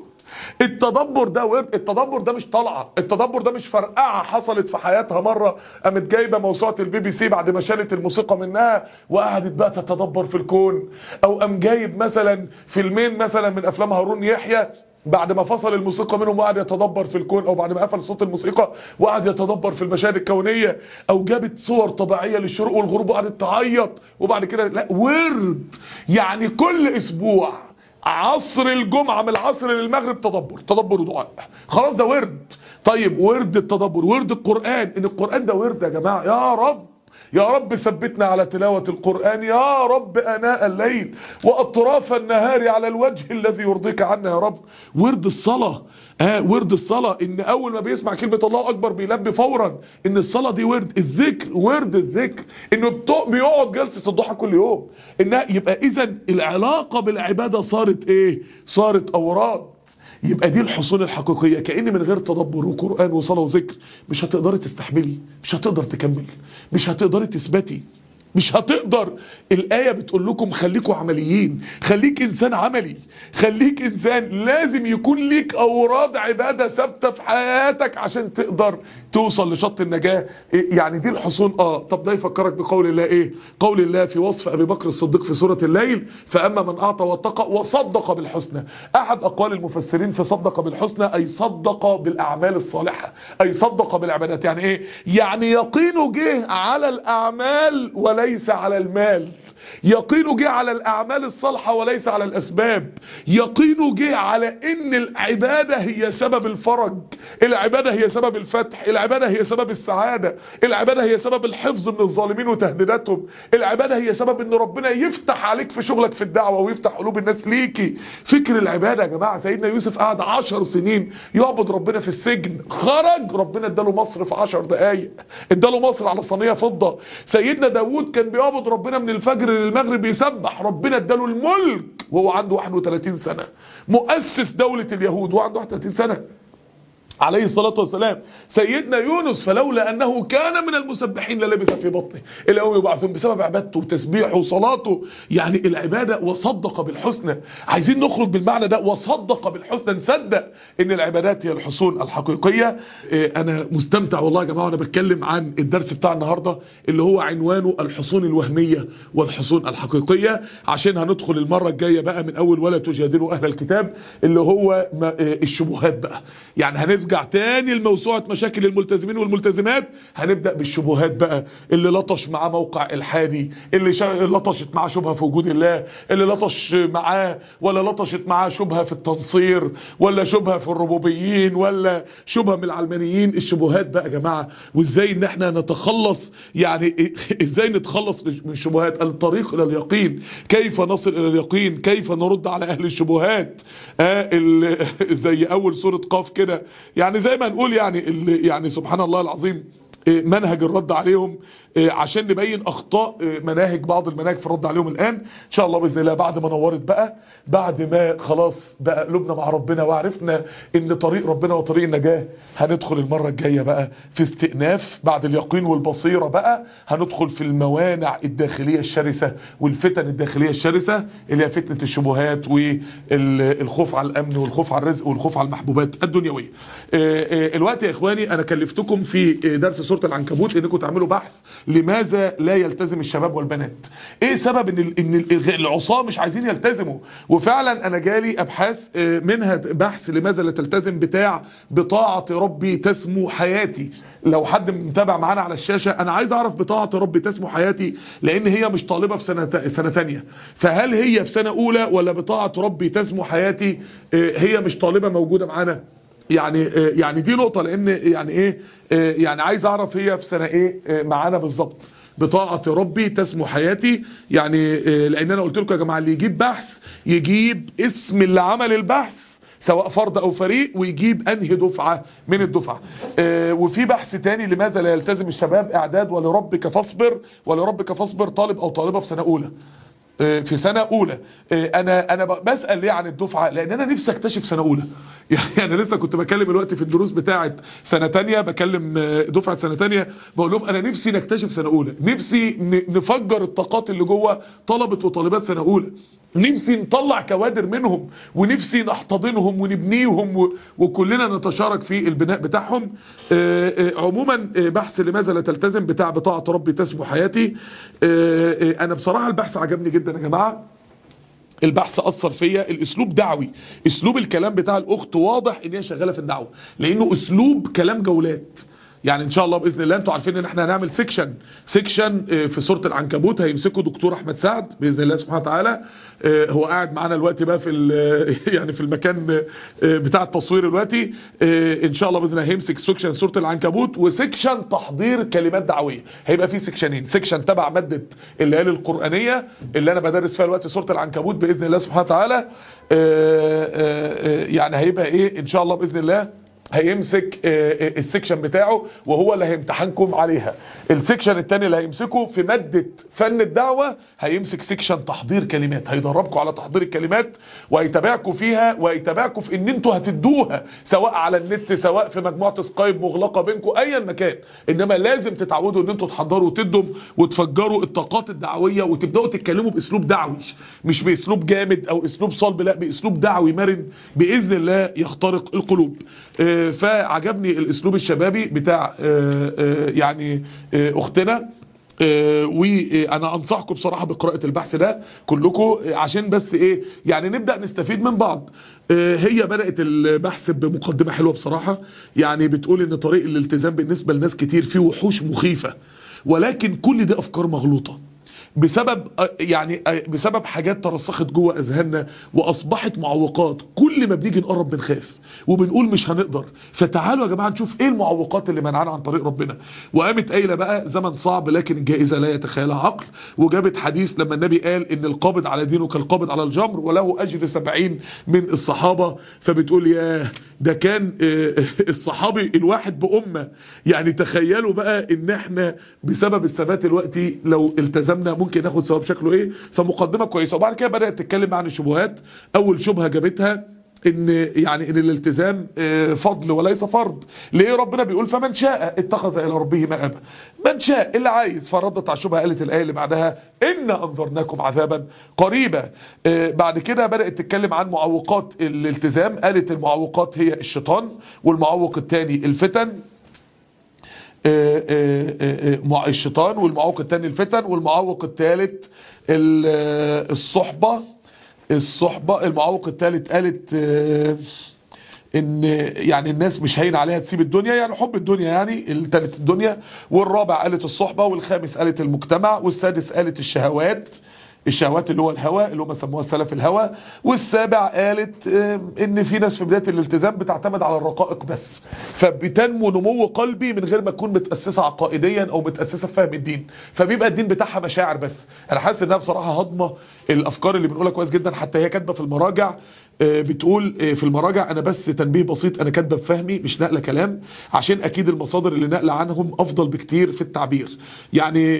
التدبر ده ورد التدبر ده مش طلعه التدبر ده مش فرقعه حصلت في حياتها مره قامت جايبه موسوعه البي بي سي بعد ما شالت الموسيقى منها وقعدت بقى تتدبر في الكون او قام جايب مثلا فيلمين مثلا من افلام هارون يحيى بعد ما فصل الموسيقى منهم وقعد يتدبر في الكون او بعد ما قفل صوت الموسيقى وقعد يتدبر في المشاهد الكونيه او جابت صور طبيعيه للشروق والغروب وقعدت تعيط وبعد كده لا ورد يعني كل اسبوع عصر الجمعة من العصر للمغرب تدبر تدبر ودعاء خلاص ده ورد طيب ورد التدبر ورد القرآن ان القرآن ده ورد يا جماعة يا رب يا رب ثبتنا على تلاوة القرآن يا رب أناء الليل وأطراف النهار على الوجه الذي يرضيك عنا يا رب ورد الصلاة آه ورد الصلاة إن أول ما بيسمع كلمة الله أكبر بيلبي فورا إن الصلاة دي ورد الذكر ورد الذكر إنه بتو- بيقعد جلسة الضحى كل يوم إنها يبقى إذا العلاقة بالعبادة صارت إيه؟ صارت أوراد يبقى دي الحصول الحقيقيه كان من غير تدبر وقران وصلاه وذكر مش هتقدري تستحملي مش هتقدر تكمل مش هتقدري تثبتي مش هتقدر الآية بتقول لكم خليكوا عمليين خليك إنسان عملي خليك إنسان لازم يكون ليك أوراد عبادة ثابتة في حياتك عشان تقدر توصل لشط النجاة إيه يعني دي الحصون آه طب ده يفكرك بقول الله إيه قول الله في وصف أبي بكر الصديق في سورة الليل فأما من أعطى واتقى وصدق بالحسنى أحد أقوال المفسرين في صدق بالحسنى أي صدق بالأعمال الصالحة أي صدق بالعبادات يعني إيه يعني يقينه جه على الأعمال وليس على المال يقينه جه على الاعمال الصالحه وليس على الاسباب يقينه جه على ان العباده هي سبب الفرج العباده هي سبب الفتح العباده هي سبب السعاده العباده هي سبب الحفظ من الظالمين وتهديداتهم العباده هي سبب ان ربنا يفتح عليك في شغلك في الدعوه ويفتح قلوب الناس ليكي فكر العباده يا جماعه سيدنا يوسف قعد عشر سنين يعبد ربنا في السجن خرج ربنا اداله مصر في عشر دقايق اداله مصر على صينيه فضه سيدنا داوود كان بيعبد ربنا من الفجر للمغرب يسبح ربنا اداله الملك وهو عنده 31 سنه مؤسس دوله اليهود وهو عنده 31 سنه عليه الصلاة والسلام سيدنا يونس فلولا أنه كان من المسبحين للبث في بطنه إلى يوم يبعثون بسبب عبادته وتسبيحه وصلاته يعني العبادة وصدق بالحسنى عايزين نخرج بالمعنى ده وصدق بالحسنى نصدق إن العبادات هي الحصون الحقيقية إيه، أنا مستمتع والله يا جماعة وأنا بتكلم عن الدرس بتاع النهاردة اللي هو عنوانه الحصون الوهمية والحصون الحقيقية عشان هندخل المرة الجاية بقى من أول ولا تجادلوا أهل الكتاب اللي هو ما- إيه، الشبهات بقى يعني هنرجع تاني لموسوعة مشاكل الملتزمين والملتزمات هنبدأ بالشبهات بقى اللي لطش معاه موقع إلحادي اللي شا... لطشت معاه شبهة في وجود الله اللي لطش معاه ولا لطشت معاه شبهة في التنصير ولا شبهة في الربوبيين ولا شبهة من العلمانيين الشبهات بقى يا جماعة وازاي ان احنا نتخلص يعني ازاي نتخلص من الشبهات الطريق الى اليقين كيف نصل الى اليقين كيف نرد على اهل الشبهات آه ال... زي اول سورة قاف كده يعني زي ما نقول يعني ال... يعني سبحان الله العظيم آه، منهج الرد عليهم آه، عشان نبين اخطاء آه، مناهج بعض المناهج في الرد عليهم الان ان شاء الله باذن الله بعد ما نورت بقى بعد ما خلاص بقى قلوبنا مع ربنا وعرفنا ان طريق ربنا وطريق النجاه هندخل المره الجايه بقى في استئناف بعد اليقين والبصيره بقى هندخل في الموانع الداخليه الشرسه والفتن الداخليه الشرسه اللي هي فتنه الشبهات والخوف على الامن والخوف على الرزق والخوف على المحبوبات الدنيويه. آه، آه، الوقت يا اخواني انا كلفتكم في آه، درس سوره العنكبوت انكم تعملوا بحث لماذا لا يلتزم الشباب والبنات؟ ايه سبب ان ال- ان ال- العصاه مش عايزين يلتزموا؟ وفعلا انا جالي ابحاث آه، منها بحث لماذا لا تلتزم بتاع بطاعه ربي تسمو حياتي. لو حد متابع معانا على الشاشه انا عايز اعرف بطاعه ربي تسمو حياتي لان هي مش طالبه في سنه تا- سنه تانية فهل هي في سنه اولى ولا بطاعه ربي تسمو حياتي آه، هي مش طالبه موجوده معانا يعني آه، يعني دي نقطه لان يعني ايه آه، يعني عايز اعرف هي في سنه ايه آه، معانا بالظبط بطاعة ربي تسمو حياتي يعني آه، لان انا قلت لكم يا جماعه اللي يجيب بحث يجيب اسم اللي عمل البحث سواء فرد او فريق ويجيب انهي دفعه من الدفعه آه وفي بحث تاني لماذا لا يلتزم الشباب اعداد ولربك فاصبر ولربك فاصبر طالب او طالبه في سنه اولى آه، في سنه اولى آه، انا انا ب- بسال ليه عن الدفعه لان انا نفسي اكتشف سنه اولى يعني انا لسه كنت بكلم الوقت في الدروس بتاعه سنه تانية بكلم آه، دفعه سنه تانية بقول لهم انا نفسي نكتشف سنه اولى نفسي ن- نفجر الطاقات اللي جوه طلبه وطالبات سنه اولى نفسي نطلع كوادر منهم ونفسي نحتضنهم ونبنيهم و- وكلنا نتشارك في البناء بتاعهم آه، آه، عموما آه، بحث لماذا لا تلتزم بتاع بطاعة ربي تسمو حياتي آه، آه، انا بصراحة البحث عجبني جدا يا جماعة البحث اثر فيا الاسلوب دعوي اسلوب الكلام بتاع الاخت واضح ان هي شغاله في الدعوه لانه اسلوب كلام جولات يعني ان شاء الله باذن الله انتوا عارفين ان احنا هنعمل سيكشن سيكشن آه، في سوره العنكبوت هيمسكه دكتور احمد سعد باذن الله سبحانه وتعالى آه، هو قاعد معانا الوقت بقى في ال- يعني في المكان آه، بتاع التصوير دلوقتي آه، ان شاء الله باذن الله هيمسك سيكشن سوره العنكبوت وسيكشن تحضير كلمات دعويه هيبقى في سيكشنين سيكشن تبع ماده الليالي القرانيه اللي انا بدرس فيها الوقت سوره العنكبوت باذن الله سبحانه وتعالى آه، آه، آه، يعني هيبقى ايه ان شاء الله باذن الله هيمسك آه، آه، السكشن بتاعه وهو اللي هيمتحنكم عليها السكشن التاني اللي هيمسكه في مادة فن الدعوة هيمسك سكشن تحضير كلمات هيدربكم على تحضير الكلمات وهيتابعكم فيها وهيتابعكم في ان انتوا هتدوها سواء على النت سواء في مجموعة سكايب مغلقة بينكم ايا مكان انما لازم تتعودوا ان انتوا تحضروا وتدوا وتفجروا الطاقات الدعوية وتبداوا تتكلموا باسلوب دعوي مش باسلوب جامد او اسلوب صلب لا باسلوب دعوي مرن باذن الله يخترق القلوب آه، فعجبني الاسلوب الشبابي بتاع آه، آه، يعني آه، اختنا آه، وانا انصحكم بصراحه بقراءه البحث ده كلكم آه، عشان بس ايه يعني نبدا نستفيد من بعض آه، هي بدات البحث بمقدمه حلوه بصراحه يعني بتقول ان طريق الالتزام بالنسبه لناس كتير فيه وحوش مخيفه ولكن كل دي افكار مغلوطه بسبب يعني بسبب حاجات ترسخت جوه اذهاننا واصبحت معوقات كل ما بنيجي نقرب بنخاف وبنقول مش هنقدر فتعالوا يا جماعه نشوف ايه المعوقات اللي منعنا عن طريق ربنا وقامت قايله بقى زمن صعب لكن الجائزه لا يتخيلها عقل وجابت حديث لما النبي قال ان القابض على دينه كالقابض على الجمر وله اجر سبعين من الصحابه فبتقول يا ده كان الصحابي الواحد بامه يعني تخيلوا بقى ان احنا بسبب الثبات الوقتي لو التزمنا ممكن ناخد ثواب شكله ايه فمقدمه كويسه وبعد كده بدات تتكلم عن الشبهات اول شبهه جابتها ان يعني ان الالتزام فضل وليس فرض ليه ربنا بيقول فمن شاء اتخذ الى ربه مآبا من شاء اللي عايز فردت على الشبهه قالت الايه اللي بعدها انا انذرناكم عذابا قريبا بعد كده بدات تتكلم عن معوقات الالتزام قالت المعوقات هي الشيطان والمعوق الثاني الفتن الشيطان والمعوق الثاني الفتن والمعوق الثالث الصحبه الصحبة المعوق الثالث قالت آه ان يعني الناس مش هين عليها تسيب الدنيا يعني حب الدنيا يعني الثالث الدنيا والرابع قالت الصحبة والخامس قالت المجتمع والسادس قالت الشهوات الشهوات اللي هو الهوى اللي هم سموها سلف الهوى والسابع قالت ان في ناس في بدايه الالتزام بتعتمد على الرقائق بس فبتنمو نمو قلبي من غير ما تكون متاسسه عقائديا او متاسسه في فهم الدين فبيبقى الدين بتاعها مشاعر بس انا حاسس انها بصراحه هضمه الافكار اللي بنقولها كويس جدا حتى هي كاتبه في المراجع بتقول في المراجع انا بس تنبيه بسيط انا كاتبه بفهمي مش نقله كلام عشان اكيد المصادر اللي نقله عنهم افضل بكتير في التعبير يعني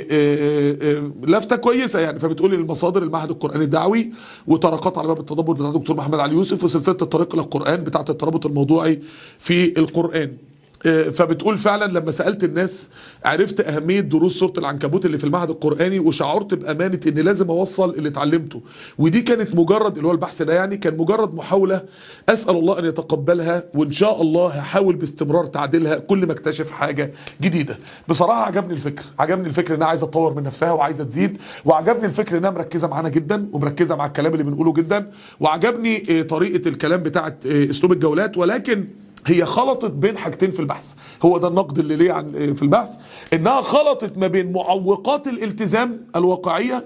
لفته كويسه يعني فبتقول المصادر المعهد القراني الدعوي وطرقات على باب التدبر بتاع دكتور محمد علي يوسف وسلسله الطريق الى القران بتاعه الترابط الموضوعي في القران فبتقول فعلا لما سالت الناس عرفت اهميه دروس سوره العنكبوت اللي في المعهد القراني وشعرت بامانه ان لازم اوصل اللي اتعلمته ودي كانت مجرد اللي هو البحث ده يعني كان مجرد محاوله اسال الله ان يتقبلها وان شاء الله هحاول باستمرار تعديلها كل ما اكتشف حاجه جديده بصراحه عجبني الفكر عجبني الفكر انها عايزه تطور من نفسها وعايزه تزيد وعجبني الفكر انها مركزه معانا جدا ومركزه مع الكلام اللي بنقوله جدا وعجبني طريقه الكلام بتاعه اسلوب الجولات ولكن هي خلطت بين حاجتين في البحث هو ده النقد اللي ليه عن في البحث انها خلطت ما بين معوقات الالتزام الواقعيه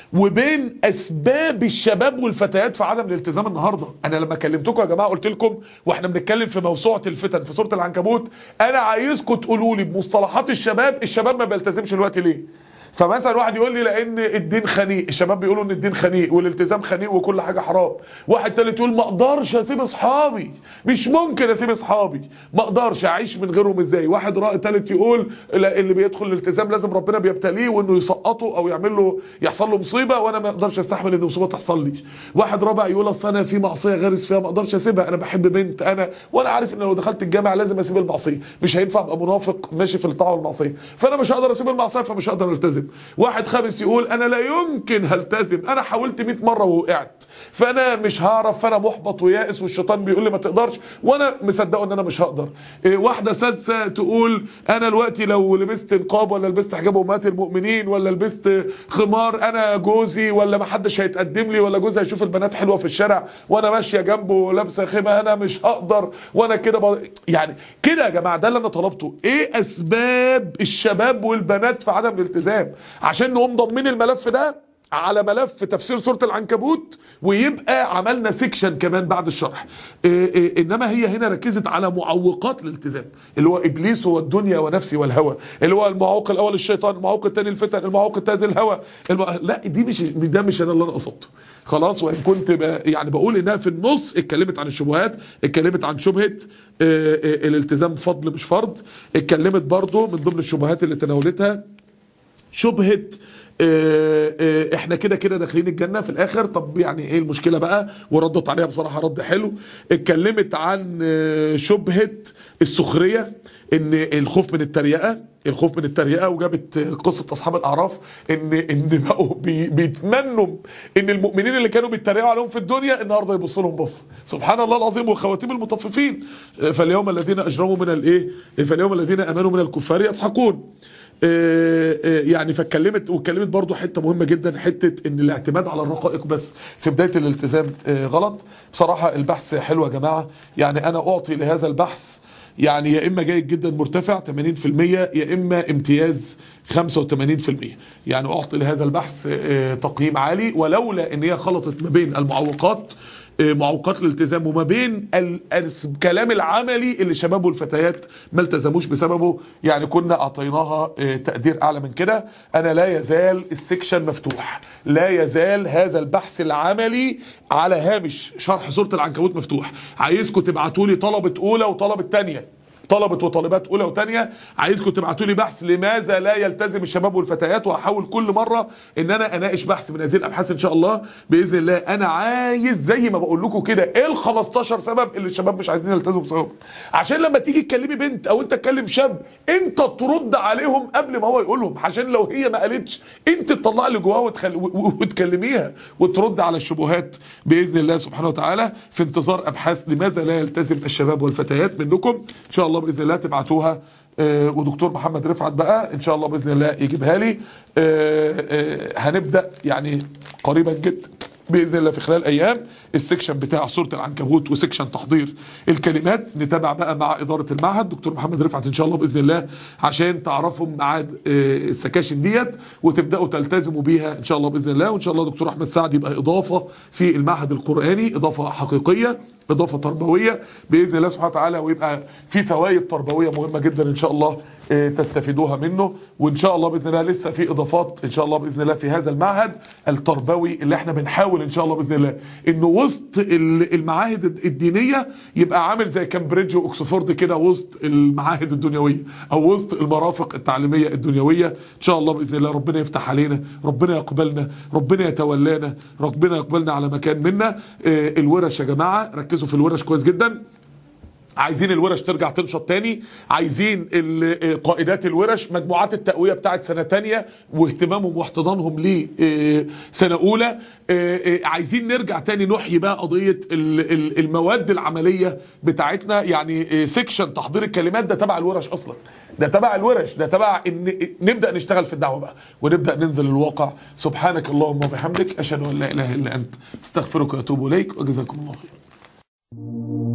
وبين اسباب الشباب والفتيات في عدم الالتزام النهارده انا لما كلمتكم يا جماعه قلت لكم واحنا بنتكلم في موسوعه الفتن في سوره العنكبوت انا عايزكم تقولوا لي بمصطلحات الشباب الشباب ما بيلتزمش الوقت ليه فمثلا واحد يقول لي لان الدين خنيق الشباب بيقولوا ان الدين خنيق والالتزام خنيق وكل حاجه حرام واحد تالت يقول ما اقدرش اسيب اصحابي مش ممكن اسيب اصحابي ما اقدرش اعيش من غيرهم ازاي واحد رأي تالت يقول لا اللي بيدخل الالتزام لازم ربنا بيبتليه وانه يسقطه او يعمل له يحصل له مصيبه وانا ما اقدرش استحمل ان مصيبه تحصل لي واحد رابع يقول اصل انا في معصيه غارس فيها ما اقدرش اسيبها انا بحب بنت انا وانا عارف ان لو دخلت الجامعه لازم اسيب المعصيه مش هينفع ابقى منافق ماشي في الطاعه والمعصيه فانا مش هقدر اسيب المعصيه فمش هقدر التزم واحد خامس يقول انا لا يمكن هلتزم انا حاولت 100 مره ووقعت فانا مش هعرف فانا محبط ويائس والشيطان بيقول لي ما تقدرش وانا مصدقه ان انا مش هقدر إيه واحده سادسه تقول انا دلوقتي لو لبست نقاب ولا لبست حجاب امهات المؤمنين ولا لبست خمار انا جوزي ولا ما حدش هيتقدم لي ولا جوزي هيشوف البنات حلوه في الشارع وانا ماشيه جنبه لابسه خيمه انا مش هقدر وانا كده ب... يعني كده يا جماعه ده اللي انا طلبته ايه اسباب الشباب والبنات في عدم الالتزام عشان نقوم ضمن الملف ده على ملف تفسير سوره العنكبوت ويبقى عملنا سيكشن كمان بعد الشرح إيه إيه انما هي هنا ركزت على معوقات الالتزام اللي هو ابليس هو الدنيا ونفسي والهوى اللي هو المعوق الاول الشيطان المعوق الثاني الفتن المعوق الثالث الهوى الم... لا دي مش ده مش انا اللي انا قصدته خلاص وان كنت ب... يعني بقول انها في النص اتكلمت عن الشبهات اتكلمت عن شبهه إيه الالتزام فضل مش فرض اتكلمت برضو من ضمن الشبهات اللي تناولتها شبهه احنا كده كده داخلين الجنه في الاخر طب يعني ايه المشكله بقى وردت عليها بصراحه رد حلو اتكلمت عن شبهه السخريه ان الخوف من التريقه الخوف من التريقه وجابت قصه اصحاب الاعراف ان ان بقوا بي بيتمنوا ان المؤمنين اللي كانوا بيتريقوا عليهم في الدنيا النهارده يبصوا لهم بص سبحان الله العظيم وخواتيم المطففين فاليوم الذين اجرموا من الايه فاليوم الذين امنوا من الكفار يضحكون يعني فاتكلمت واتكلمت برضو حته مهمه جدا حته ان الاعتماد على الرقائق بس في بدايه الالتزام غلط بصراحه البحث حلو يا جماعه يعني انا اعطي لهذا البحث يعني يا اما جيد جدا مرتفع 80% يا اما امتياز 85% يعني اعطي لهذا البحث آه، تقييم عالي ولولا ان هي خلطت ما بين المعوقات آه، معوقات الالتزام وما بين ال- الكلام العملي اللي الشباب والفتيات ما التزموش بسببه يعني كنا اعطيناها آه، تقدير اعلى من كده انا لا يزال السكشن مفتوح لا يزال هذا البحث العملي على هامش شرح سوره العنكبوت مفتوح عايزكم تبعتوا لي طلبه اولى وطلبه تانية طلبة وطالبات اولى وثانيه عايزكم تبعتوا لي بحث لماذا لا يلتزم الشباب والفتيات وهحاول كل مره ان انا اناقش بحث من هذه الابحاث ان شاء الله باذن الله انا عايز زي ما بقول لكم كده ايه ال 15 سبب اللي الشباب مش عايزين يلتزموا بسببهم عشان لما تيجي تكلمي بنت او انت تكلم شاب انت ترد عليهم قبل ما هو يقولهم عشان لو هي ما قالتش انت تطلع اللي جواها وتخل... و- و- وتكلميها وترد على الشبهات باذن الله سبحانه وتعالى في انتظار ابحاث لماذا لا يلتزم الشباب والفتيات منكم ان شاء الله باذن الله تبعتوها آه، ودكتور محمد رفعت بقى ان شاء الله باذن الله يجيبها لي آه، آه، هنبدا يعني قريبا جدا باذن الله في خلال ايام السكشن بتاع سوره العنكبوت وسكشن تحضير الكلمات نتابع بقى مع اداره المعهد دكتور محمد رفعت ان شاء الله باذن الله عشان تعرفوا ميعاد آه، السكاشن ديت وتبداوا تلتزموا بيها ان شاء الله باذن الله وان شاء الله دكتور احمد سعد يبقى اضافه في المعهد القراني اضافه حقيقيه اضافه تربويه باذن الله سبحانه وتعالى ويبقى في فوائد تربويه مهمه جدا ان شاء الله آه، تستفيدوها منه وان شاء الله باذن الله لسه في اضافات ان شاء الله باذن الله في هذا المعهد التربوي اللي احنا بنحاول ان شاء الله باذن الله انه وسط ال- المعاهد الدينيه يبقى عامل زي كامبريدج واكسفورد كده وسط المعاهد الدنيويه او وسط المرافق التعليميه الدنيويه ان شاء الله باذن الله ربنا يفتح علينا ربنا يقبلنا ربنا يتولانا ربنا يقبلنا على مكان منا آه، الورش يا جماعه ركزوا في الورش كويس جدا عايزين الورش ترجع تنشط تاني عايزين ال- قائدات الورش مجموعات التقوية بتاعت سنة تانية واهتمامهم واحتضانهم لسنة أولى آه، آه، عايزين نرجع تاني نحيي بقى قضية ال- ال- المواد العملية بتاعتنا يعني آه، سيكشن تحضير الكلمات ده تبع الورش أصلا ده تبع الورش ده تبع ان نبدا نشتغل في الدعوه بقى ونبدا ننزل الواقع سبحانك اللهم وبحمدك اشهد ان لا اله الا انت استغفرك واتوب اليك وجزاكم الله خير